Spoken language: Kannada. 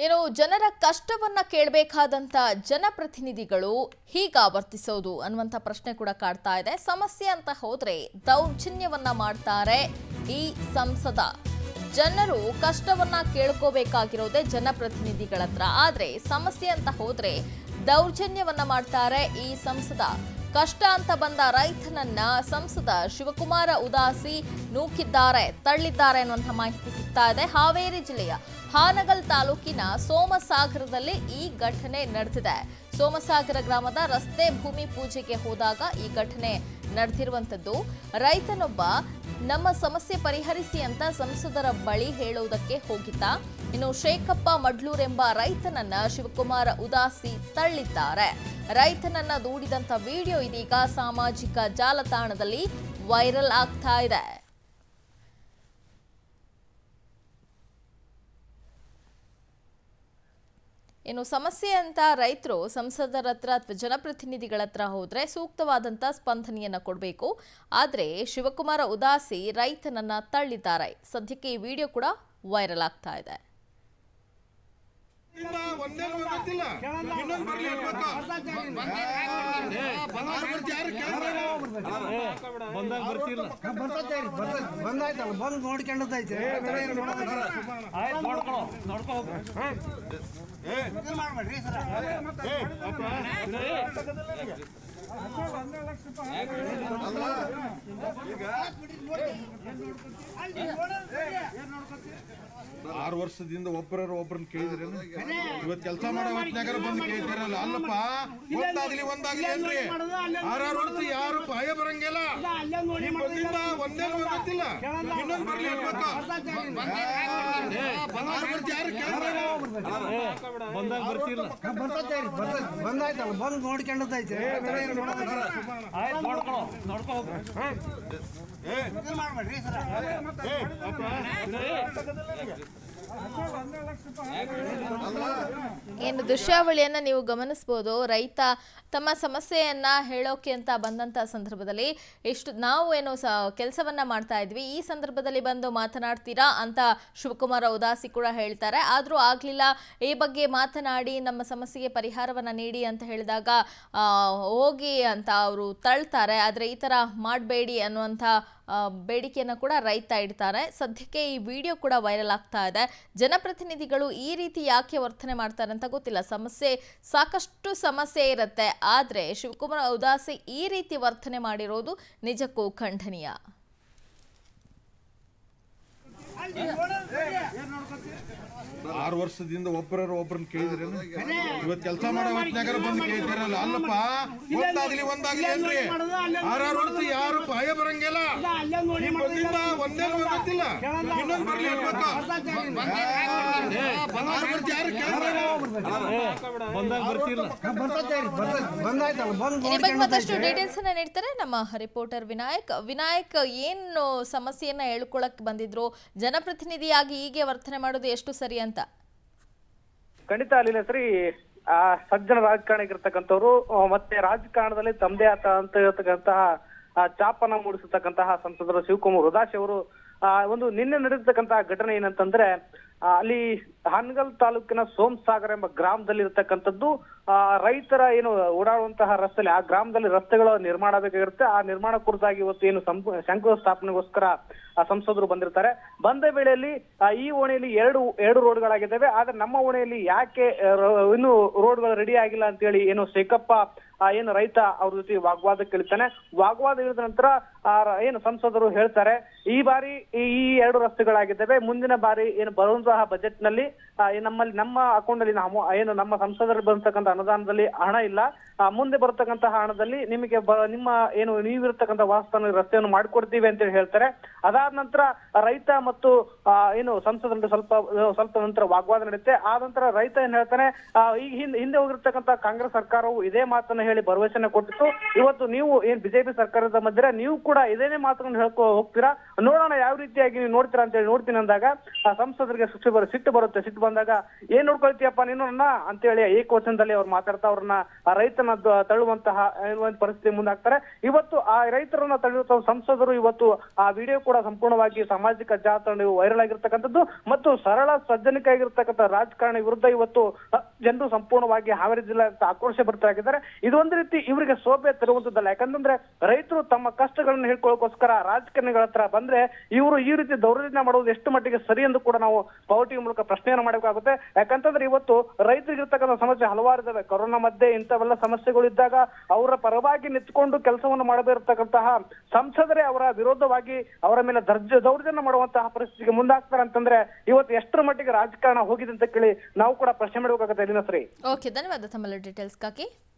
ಏನು ಜನರ ಕಷ್ಟವನ್ನ ಕೇಳಬೇಕಾದಂತ ಜನಪ್ರತಿನಿಧಿಗಳು ಹೀಗ ವರ್ತಿಸೋದು ಅನ್ನುವಂಥ ಪ್ರಶ್ನೆ ಕೂಡ ಕಾಡ್ತಾ ಇದೆ ಸಮಸ್ಯೆ ಅಂತ ಹೋದ್ರೆ ದೌರ್ಜನ್ಯವನ್ನ ಮಾಡ್ತಾರೆ ಈ ಸಂಸದ ಜನರು ಕಷ್ಟವನ್ನ ಕೇಳ್ಕೋಬೇಕಾಗಿರೋದೇ ಜನಪ್ರತಿನಿಧಿಗಳ ಹತ್ರ ಆದ್ರೆ ಸಮಸ್ಯೆ ಅಂತ ಹೋದ್ರೆ ದೌರ್ಜನ್ಯವನ್ನ ಮಾಡ್ತಾರೆ ಈ ಸಂಸದ ಕಷ್ಟ ಅಂತ ಬಂದ ರೈತನನ್ನ ಸಂಸದ ಶಿವಕುಮಾರ ಉದಾಸಿ ನೂಕಿದ್ದಾರೆ ತಳ್ಳಿದ್ದಾರೆ ಅನ್ನುವಂಥ ಮಾಹಿತಿ ಸಿಗ್ತಾ ಇದೆ ಹಾವೇರಿ ಜಿಲ್ಲೆಯ ಹಾನಗಲ್ ತಾಲೂಕಿನ ಸೋಮಸಾಗರದಲ್ಲಿ ಈ ಘಟನೆ ನಡೆದಿದೆ ಸೋಮಸಾಗರ ಗ್ರಾಮದ ರಸ್ತೆ ಭೂಮಿ ಪೂಜೆಗೆ ಹೋದಾಗ ಈ ಘಟನೆ ನಡೆದಿರುವಂತದ್ದು ರೈತನೊಬ್ಬ ನಮ್ಮ ಸಮಸ್ಯೆ ಪರಿಹರಿಸಿ ಅಂತ ಸಂಸದರ ಬಳಿ ಹೇಳುವುದಕ್ಕೆ ಹೋಗಿದ್ದ ಇನ್ನು ಶೇಖಪ್ಪ ಮಡ್ಲೂರ್ ಎಂಬ ರೈತನನ್ನ ಶಿವಕುಮಾರ ಉದಾಸಿ ತಳ್ಳಿದ್ದಾರೆ ರೈತನನ್ನ ದೂಡಿದಂತ ವಿಡಿಯೋ ಇದೀಗ ಸಾಮಾಜಿಕ ಜಾಲತಾಣದಲ್ಲಿ ವೈರಲ್ ಆಗ್ತಾ ಇದೆ ಇನ್ನು ಸಮಸ್ಯೆ ಅಂತ ರೈತರು ಸಂಸದರ ಹತ್ರ ಅಥವಾ ಜನಪ್ರತಿನಿಧಿಗಳ ಹತ್ರ ಹೋದ್ರೆ ಸೂಕ್ತವಾದಂತ ಸ್ಪಂದನೆಯನ್ನ ಕೊಡಬೇಕು ಆದ್ರೆ ಶಿವಕುಮಾರ ಉದಾಸಿ ರೈತನನ್ನ ತಳ್ಳಿದ್ದಾರೆ ಸದ್ಯಕ್ಕೆ ಈ ವಿಡಿಯೋ ಕೂಡ ವೈರಲ್ ಆಗ್ತಾ ಇದೆ ಇಲ್ಲ, ಒಂದೇ ಒಂದು ಗೊತ್ತಿಲ್ಲ ಇನ್ನೊಂದು ಬರ್ಲಿ ಅನ್ಬೇಕು ಬಂದಾಗ ಬರ್ತಿ ಯಾರು ಕೇಳಿದ್ರೆ ಬಂದಾಗ ಬರ್ತಿಲ್ಲ ಬಂದಾಯ್ತಲ್ಲ ಬಂದು ನೋಡ್ಕೊಂಡದೈತೆ ಆಯ್ತು ನೋಡ್ಕೊ ನೋಡ್ಕೊ ಮಾಡ್ಬೇಡ್ರಿ ಸರ ಆರು ವರ್ಷದಿಂದ ಒಬ್ಬರ ಒಬ್ಬರನ್ನ ಕೇಳಿದ್ರೇನು ಇವತ್ತು ಕೆಲಸ ಮಾಡೋ ಹೊತ್ನಾಗಾರ ಬಂದು ಕೇಳ್ತಾರಲ್ಲ ಅಲ್ಲಪ್ಪ ಒಂದಾಗ್ಲಿ ಒಂದಾಗ್ಲಿ ಏನ್ರಿ ಆರಾರು ವರ್ಷ ಯಾರು ಭಯ ಬರಂಗಿಲ್ಲ ಈ ಬಂದಿಂದ ಒಂದೇ ಒಂದು ಗೊತ್ತಿಲ್ಲ ಇನ್ನೊಂದು ಬರ್ಲಿ ಅನ್ಬೇಕು ಬಂದಾಗ ಬರ್ತಿ ಯಾರು ಕೇಳಿದ್ರೆ ಬಂದಾಗ ಬರ್ತಿಲ್ಲ ಬಂದಾಯ್ತಲ್ಲ ಬಂದು ನೋಡ್ಕೊಂಡದೈತೆ ಆಯ್ತು ನೋಡ್ಕೊ ನೋಡ್ಕೊ ಮಾಡ್ಬೇಡ್ರಿ ಸರ ಏನು ದೃಶ್ಯಾವಳಿಯನ್ನ ನೀವು ಗಮನಿಸಬಹುದು ರೈತ ತಮ್ಮ ಸಮಸ್ಯೆಯನ್ನ ಹೇಳೋಕೆ ಅಂತ ಬಂದಂತ ಸಂದರ್ಭದಲ್ಲಿ ಎಷ್ಟು ನಾವು ಏನು ಸ ಕೆಲಸವನ್ನ ಮಾಡ್ತಾ ಇದ್ವಿ ಈ ಸಂದರ್ಭದಲ್ಲಿ ಬಂದು ಮಾತನಾಡ್ತೀರಾ ಅಂತ ಶಿವಕುಮಾರ ಉದಾಸಿ ಕೂಡ ಹೇಳ್ತಾರೆ ಆದ್ರೂ ಆಗ್ಲಿಲ್ಲ ಈ ಬಗ್ಗೆ ಮಾತನಾಡಿ ನಮ್ಮ ಸಮಸ್ಯೆಗೆ ಪರಿಹಾರವನ್ನ ನೀಡಿ ಅಂತ ಹೇಳಿದಾಗ ಆ, ಹೋಗಿ ಅಂತ ಅವರು ತಳ್ತಾರೆ ಆದ್ರೆ ಈ ತರ ಮಾಡಬೇಡಿ ಅನ್ನುವಂಥ ಆ, ಬೇಡಿಕೆಯನ್ನು ಕೂಡ ರೈತ ಇಡ್ತಾರೆ ಸದ್ಯಕ್ಕೆ ಈ ವಿಡಿಯೋ ಕೂಡ ವೈರಲ್ ಆಗ್ತಾ ಇದೆ ಜನಪ್ರತಿನಿಧಿಗಳು ಈ ರೀತಿ ಯಾಕೆ ವರ್ತನೆ ಮಾಡ್ತಾರೆ ಅಂತ ಗೊತ್ತಿಲ್ಲ ಸಮಸ್ಯೆ ಸಾಕಷ್ಟು ಸಮಸ್ಯೆ ಇರುತ್ತೆ ಆದರೆ ಶಿವಕುಮಾರ್ ಉದಾಸಿ ಈ ರೀತಿ ವರ್ತನೆ ಮಾಡಿರೋದು ನಿಜಕ್ಕೂ ಖಂಡನೀಯ ಆರು ವರ್ಷದಿಂದ ಒಬ್ಬರ ಒಬ್ಬರನ್ನ ಕೇಳಿದ್ರೇನು ಇವತ್ತು ಕೆಲಸ ಮಾಡೋ ಹೊತ್ನಾಗಾರ ಬಂದು ಕೇಳ್ತಾರಲ್ಲ ಅಲ್ಲಪ್ಪ ಒಂದಾಗ್ಲಿ ಒಂದಾಗ್ಲಿ ಏನ್ರಿ ಆರಾರು ವರ್ಷ ಯಾರು ಭಯ ಬರಂಗಿಲ್ಲ ಈ ಬಂದಿಂದ ಒಂದೇ ಒಂದು ಗೊತ್ತಿಲ್ಲ ಇನ್ನೊಂದು ಬರ್ಲಿ ಅನ್ಬೇಕು ಬಂದಾಗ ಬರ್ತಿ ಯಾರು ಕೇಳಿದ್ರೆ ಬಂದಾಗ ಬರ್ತಿಲ್ಲ ಬಂದಾಯ್ತಲ್ಲ ಬಂದು ಈ ಬಗ್ಗೆ ಮತ್ತಷ್ಟು ನೋಡ್ಕೊಂಡದೈತೆ ಡೀಟೇಲ್ಸ್ ಅನ್ನ ನೀಡ್ತಾರೆ ನಮ್ಮ ರಿಪೋರ್ಟರ್ ವಿನಾಯಕ್ ವಿನಾಯಕ್ ಏನು ಸಮಸ್ಯೆಯನ್ನ ಹೇಳ್ಕೊಳಕ್ ಬಂದಿದ್ರು ಜನಪ್ರತಿನಿಧಿಯಾಗಿ ಹೀಗೆ ವರ್ತನೆ ಮಾಡೋದು ಎಷ್ಟು ಸರಿ ಅಂತ ಖಂಡಿತ ಅಲ್ಲಿನ ಸರಿ ಆ ಸಜ್ಜನ ರಾಜಕಾರಣಿಗಿರ್ತಕ್ಕಂಥವ್ರು ಆ, ಮತ್ತೆ ರಾಜಕಾರಣದಲ್ಲಿ ತಮ್ಮದೇ ಆತ ಅಂತ ಇರತಕ್ಕಂತಹ ಆ, ಛಾಪನ್ನ ಮೂಡಿಸತಕ್ಕಂತಹ ಸಂಸದರು ಶಿವಕುಮಾರ್ ಉದಾಸಿ ಅವರು ಆ, ಒಂದು ನಿನ್ನೆ ನಡೆದಿರ್ತಕ್ಕಂತಹ ಘಟನೆ ಏನಂತಂದ್ರೆ ಆ, ಅಲ್ಲಿ ಹಾನಗಲ್ ತಾಲೂಕಿನ ಸೋಮಸಾಗರ ಎಂಬ ಗ್ರಾಮದಲ್ಲಿ ಇರ್ತಕ್ಕಂಥದ್ದು ಆ, ರೈತರ ಏನು ಓಡಾಡುವಂತಹ ರಸ್ತೆಯಲ್ಲಿ ಆ ಗ್ರಾಮದಲ್ಲಿ ರಸ್ತೆಗಳ ನಿರ್ಮಾಣ ಬೇಕಾಗಿರುತ್ತೆ ಆ ನಿರ್ಮಾಣ ಕುರಿತಾಗಿ ಇವತ್ತು ಏನು ಸಂಪು ಶಂಕುಸ್ಥಾಪನೆಗೋಸ್ಕರ ಆ ಸಂಸದರು ಬಂದಿರ್ತಾರೆ ಬಂದ ವೇಳೆಯಲ್ಲಿ ಆ, ಈ ಓಣಿಯಲ್ಲಿ ಎರಡು ಎರಡು ರೋಡ್ಗಳಾಗಿದ್ದಾವೆ ಆದ್ರೆ ನಮ್ಮ ಓಣಿಯಲ್ಲಿ ಯಾಕೆ ಆ, ರ- ಇನ್ನು ರೋಡ್ಗಳು ರೆಡಿ ಆಗಿಲ್ಲ ಅಂತ ಹೇಳಿ ಏನು ಶೇಖಪ್ಪ ಆ, ಏನು ರೈತ ಅವ್ರ ಜೊತೆ ವಾಗ್ವಾದಕ್ಕೆ ಇಳಿತಾನೆ ವಾಗ್ವಾದ ಇಳಿದ ನಂತರ ಆ ರ- ಏನು ಸಂಸದರು ಹೇಳ್ತಾರೆ ಈ ಬಾರಿ ಈ ಈ ಎರಡು ರಸ್ತೆಗಳಾಗಿದ್ದಾವೆ ಮುಂದಿನ ಬಾರಿ ಏನು ಬರುವಂತಹ ಬಜೆಟ್ ನಲ್ಲಿ ಆ, ಈ ನಮ್ಮಲ್ಲಿ ನಮ್ಮ ಅಕೌಂಟ್ ಅಲ್ಲಿ ನಾವು ಏನು ನಮ್ಮ ಸಂಸದರು ಬರ್ತಕ್ಕಂಥ ಅನುದಾನದಲ್ಲಿ ಹಣ ಇಲ್ಲ ಆ, ಮುಂದೆ ಬರ್ತಕ್ಕಂತಹ ಹಣದಲ್ಲಿ ನಿಮಗೆ ಬ- ನಿಮ್ಮ ಏನು ನೀವಿರ್ತಕ್ಕಂಥ ವಾಸಸ್ಥಾನ ರಸ್ತೆಯನ್ನು ಮಾಡಿಕೊಡ್ತೀವಿ ಅಂತ ಹೇಳಿ ಹೇಳ್ತಾರೆ ಅದಾದ ನಂತರ ರೈತ ಮತ್ತು ಆ, ಏನು ಸಂಸದರ ಸ್ವಲ್ಪ ಸ್ವಲ್ಪ ನಂತರ ವಾಗ್ವಾದ ನಡೆಯುತ್ತೆ ಆ ನಂತರ ರೈತ ಏನ್ ಹೇಳ್ತಾನೆ ಆ, ಈಗ ಹಿಂದೆ ಹಿಂದೆ ಹೋಗಿರ್ತಕ್ಕಂಥ ಕಾಂಗ್ರೆಸ್ ಸರ್ಕಾರವು ಇದೇ ಮಾತನ್ನ ಹೇಳಿ ಭರವಸೆನ ಕೊಟ್ಟಿತ್ತು ಇವತ್ತು ನೀವು ಏನ್ ಬಿಜೆಪಿ ಸರ್ಕಾರದ ಮಧ್ಯೆ ನೀವು ಕೂಡ ಕೂಡ ಇದೇನೇ ಮಾತುಗಳನ್ನು ಹೇಳ್ಕೊ ಹೋಗ್ತೀರಾ ನೋಡೋಣ ಯಾವ ರೀತಿಯಾಗಿ ನೀವು ನೋಡ್ತೀರಾ ಅಂತ ಹೇಳಿ ನೋಡ್ತೀನಿ ಅಂದಾಗ ಆ ಸಂಸದರಿಗೆ ಸಿಟ್ಟು ಬರ ಸಿಟ್ಟು ಬರುತ್ತೆ ಸಿಟ್ಟು ಬಂದಾಗ ಏನ್ ನೋಡ್ಕೊಳ್ತೀಯಪ್ಪ ನೀನು ನನ್ನ ಅಂತೇಳಿ ಏಕವಚನದಲ್ಲಿ ಅವ್ರು ಮಾತಾಡ್ತಾ ಅವ್ರನ್ನ ಆ ರೈತನ ದ- ತಳ್ಳುವಂತಹ ಒಂದು ಪರಿಸ್ಥಿತಿ ಮುಂದಾಗ್ತಾರೆ ಇವತ್ತು ಆ ರೈತರನ್ನ ತಳ್ಳುವಂತಹ ಸಂಸದರು ಇವತ್ತು ಆ ವಿಡಿಯೋ ಕೂಡ ಸಂಪೂರ್ಣವಾಗಿ ಸಾಮಾಜಿಕ ಜಾಲತಾಣ ವೈರಲ್ ಆಗಿರ್ತಕ್ಕಂಥದ್ದು ಮತ್ತು ಸರಳ ಸಜ್ಜನಿಕ ಆಗಿರ್ತಕ್ಕಂಥ ರಾಜಕಾರಣಿ ವಿರುದ್ಧ ಇವತ್ತು ಅ, ಜನರು ಸಂಪೂರ್ಣವಾಗಿ ಹಾವೇರಿ ಜಿಲ್ಲೆ ಅಂತ ಆಕ್ರೋಶ ಭರಿತರಾಗಿದ್ದಾರೆ ಇದು ಒಂದು ರೀತಿ ಇವರಿಗೆ ಶೋಭೆ ತರುವಂತದ್ದಲ್ಲ ಯಾಕಂತಂದ್ರೆ ರೈತರು ತಮ್ಮ ಕಷ್ಟಗಳನ್ನ ಹೇಳ್ಕೊಳ್ಳೋಕೋಸ್ಕರ ರಾಜಕಾರಣಿಗಳ ಹತ್ರ ಬಂದ್ರೆ ಇವರು ಈ ರೀತಿ ದೌರ್ಜನ್ಯ ಮಾಡುವುದು ಎಷ್ಟು ಮಟ್ಟಿಗೆ ಸರಿ ಎಂದು ಕೂಡ ನಾವು ಪೌಟಿ ಮೂಲಕ ಪ್ರಶ್ನೆಯನ್ನು ಮಾಡಬೇಕಾಗುತ್ತೆ ಯಾಕಂತಂದ್ರೆ ಇವತ್ತು ರೈತರಿಗೆ ಇರ್ತಕ್ಕಂಥ ಸಮಸ್ಯೆ ಹಲವಾರು ಇದಾವೆ ಕೊರೋನಾ ಮಧ್ಯೆ ಇಂಥವೆಲ್ಲ ಸಮಸ್ಯೆಗಳು ಇದ್ದಾಗ ಅವರ ಪರವಾಗಿ ನಿಂತ್ಕೊಂಡು ಕೆಲಸವನ್ನು ಮಾಡಬೇಕಿರ್ತಕ್ಕಂತಹ ಸಂಸದರೇ ಅವರ ವಿರೋಧವಾಗಿ ಅವರ ಮೇಲೆ ದರ್ಜ ದೌರ್ಜನ್ಯ ಮಾಡುವಂತಹ ಪರಿಸ್ಥಿತಿಗೆ ಮುಂದಾಗ್ತಾರೆ ಅಂತಂದ್ರೆ ಇವತ್ತು ಎಷ್ಟರ ಮಟ್ಟಿಗೆ ರಾಜಕಾರಣ ಹೋಗಿದೆ ಅಂತ ಕೇಳಿ ನಾವು ಕೂಡ ಪ್ರಶ್ನೆ ಮಾಡಬೇಕಾಗುತ್ತೆ ಎಲ್ಲಿನ ಸರಿ ಓಕೆ ಧನ್ಯವಾದ ತಮ್ಮೆಲ್ಲ ಡೀಟೇಲ್ಸ್ಗಾಗಿ